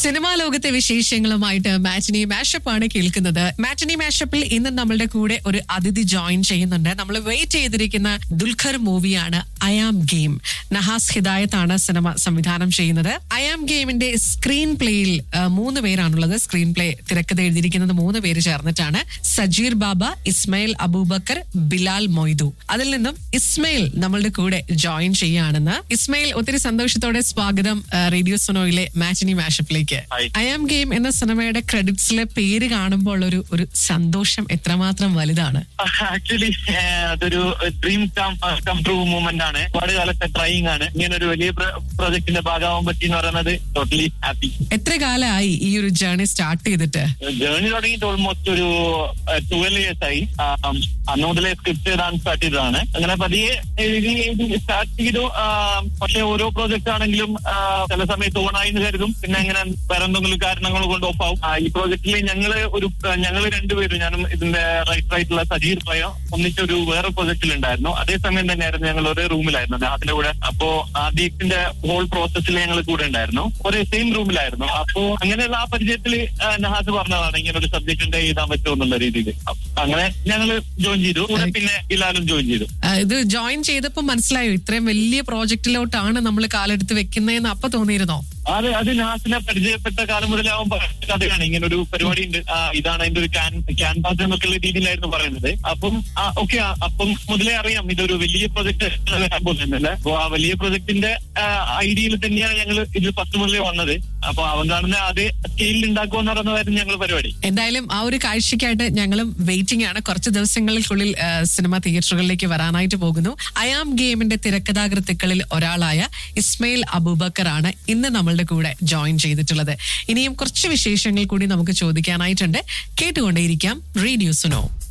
Cinema ലോകത്തെ വിശേഷങ്ങളുമായിട്ട് മാറ്റിനി mashup ആണ് കേൾക്കുന്നത് മാറ്റിനി മാഷപ്പിൽ ഇന്ന് നമ്മളുടെ കൂടെ ഒരു അതിഥി ജോയിൻ ചെയ്യുന്നുണ്ട് നമ്മൾ വെയിറ്റ് ചെയ്തിരിക്കുന്ന ദുൽഖർ മൂവിയാണ് ഐ ആം ഗെയിം നഹാസ് ഹിദായത്ത് ആണ് സിനിമ സംവിധാനം ചെയ്യുന്നത് ഐ ആം ഗെയിമിന്റെ സ്ക്രീൻ പ്ലേയിൽ ആ, മൂന്ന് പേരാണുള്ളത് സ്ക്രീൻ പ്ലേ തിരക്കഥ എഴുതിയിരിക്കുന്നത് മൂന്ന് പേര് ചേർന്നിട്ടാണ് സജീർ ബാബ ഇസ്മയിൽ അബൂബക്കർ ബിലാൽ മൊയ്തു അതിൽ നിന്നും ഇസ്മയിൽ നമ്മളുടെ കൂടെ ജോയിൻ ചെയ്യുകയാണെന്ന് ഇസ്മയിൽ ഒത്തിരി സന്തോഷത്തോടെ സ്വാഗതം ആ, റേഡിയോ സൊനോയിലെ മാറ്റിനി മാഷപ്പിലേക്ക് Hi. ഐ ആം ഗെയിം എന്ന സിനിമയുടെ ക്രെഡിറ്റ്സിലെ പേര് കാണുമ്പോൾ ഒരു ഒരു സന്തോഷം എത്രമാത്രം വലുതാണ് ആക്ച്വലി അതൊരു ഡ്രീം കം ട്രൂ മൂവ്മെന്റ് ആണ് ഒരുപാട് കാലത്തെ ട്രൈയിങ് ആണ് ഇങ്ങനെ ഒരു വലിയ പ്രോജക്ടിന്റെ ഭാഗമാവാൻ പറ്റി എന്ന് പറയുന്നത് ടോട്ടലി ഹാപ്പി എത്ര കാലമായി ഈ ഒരു ജേർണി സ്റ്റാർട്ട് ചെയ്തിട്ട് ജേർണി തുടങ്ങിയിട്ട് ഓൾമോസ്റ്റ് ഒരു ട്വൽവ് ഇയേഴ്സ് ആയി ആം, അന്ന് മുതലേ സ്ക്രിപ്റ്റ് എഴുതാൻ സ്റ്റാർട്ട് ചെയ്തതാണ് അങ്ങനെ പതിയെ എഴുതി സ്റ്റാർട്ട് ചെയ്തു ആം, പക്ഷെ ഓരോ പ്രോജക്റ്റ് ആണെങ്കിലും ആ, ചില സമയത്ത് ഓണായി എന്ന് കരുതും പിന്നെ അങ്ങനെ വേറെ എന്തെങ്കിലും കാരണങ്ങൾ കൊണ്ട് ഓഫ് ആവും ആ, ഈ പ്രോജക്റ്റിൽ ഞങ്ങള് ഒരു ഞങ്ങൾ രണ്ടുപേരും ഞാനും ഇതിന്റെ റൈറ്റർ ആയിട്ടുള്ള സജീർ പ്രയോ ഒന്നിച്ചൊരു വേറെ പ്രോജക്റ്റിൽ ഉണ്ടായിരുന്നു അതേസമയം തന്നെയായിരുന്നു ഞങ്ങൾ ഒരേ റൂമിലായിരുന്നു അതിന്റെ കൂടെ അപ്പോ ആദ്യത്തിന്റെ ഹോൾ പ്രോസസ്സിൽ ഞങ്ങൾ കൂടെ ഉണ്ടായിരുന്നു ഒരേ സെയിം റൂമിലായിരുന്നു അപ്പോ അങ്ങനെയുള്ള ആ പരിചയത്തിൽ നഹാസ് പറഞ്ഞതാണ് ഇങ്ങനെ ഒരു സബ്ജക്ട് ഉണ്ട് എഴുതാൻ പറ്റുമോ എന്നുള്ള രീതിയിൽ അങ്ങനെ ഞങ്ങൾ ജോയിൻ ചെയ്തു കൂടെ പിന്നെ ബിലാലും ജോയിൻ ചെയ്തു ആ, ഇത് ജോയിൻ ചെയ്തപ്പോ മനസ്സിലായോ ഇത്രയും വലിയ പ്രോജക്റ്റിലോട്ടാണ് നമ്മൾ കാലെടുത്ത് വെക്കുന്നതെന്ന് അപ്പൊ തോന്നിയിരുന്നോ അത് അത് നാസിനെ പരിചയപ്പെട്ട കാലം മുതലാവും പറയുന്ന കഥയാണ് ഇങ്ങനെ ഒരു പരിപാടി ഉണ്ട് ആ, ഇതാണ് അതിന്റെ ഒരു ക്യാൻ ക്യാൻവാസ് എന്നൊക്കെയുള്ള രീതിയിലായിരുന്നു പറയുന്നത് അപ്പം ഓക്കെ അപ്പം മുതലേ അറിയാം ഇതൊരു വലിയ പ്രൊജക്ട് വരാൻ പോകുന്നില്ല അപ്പൊ ആ വലിയ പ്രൊജക്ടിന്റെ ഐഡിയയിൽ തന്നെയാണ് ഞങ്ങൾ ഇത് ഫസ്റ്റ് മുതലേ വന്നത് അപ്പൊ അവൻ കാണുന്ന അതേ സ്കെയിലിൽ ഉണ്ടാക്കുക എന്ന് പറയുന്നതായിരുന്നു ഞങ്ങൾ പരിപാടി എന്തായാലും ആ ഒരു കാഴ്ചയ്ക്കായിട്ട് ഞങ്ങളും വെയിറ്റിംഗ് ആണ് കുറച്ച് ദിവസങ്ങൾക്കുള്ളിൽ ആ, സിനിമ തിയേറ്ററുകളിലേക്ക് വരാനായിട്ട് പോകുന്നു അയാം ഗെയിമിന്റെ തിരക്കഥാകൃത്തുക്കളിൽ ഒരാളായ ഇസ്മയിൽ അബൂബക്കർ ആണ് ഇന്ന് നമ്മളുടെ കൂടെ ജോയിൻ ചെയ്തിട്ടുള്ളത് ഇനിയും കുറച്ച് വിശേഷങ്ങൾ കൂടി നമുക്ക് ചോദിക്കാനായിട്ടുണ്ട് കേട്ടുകൊണ്ടേയിരിക്കാം റേഡിയോ സുനോ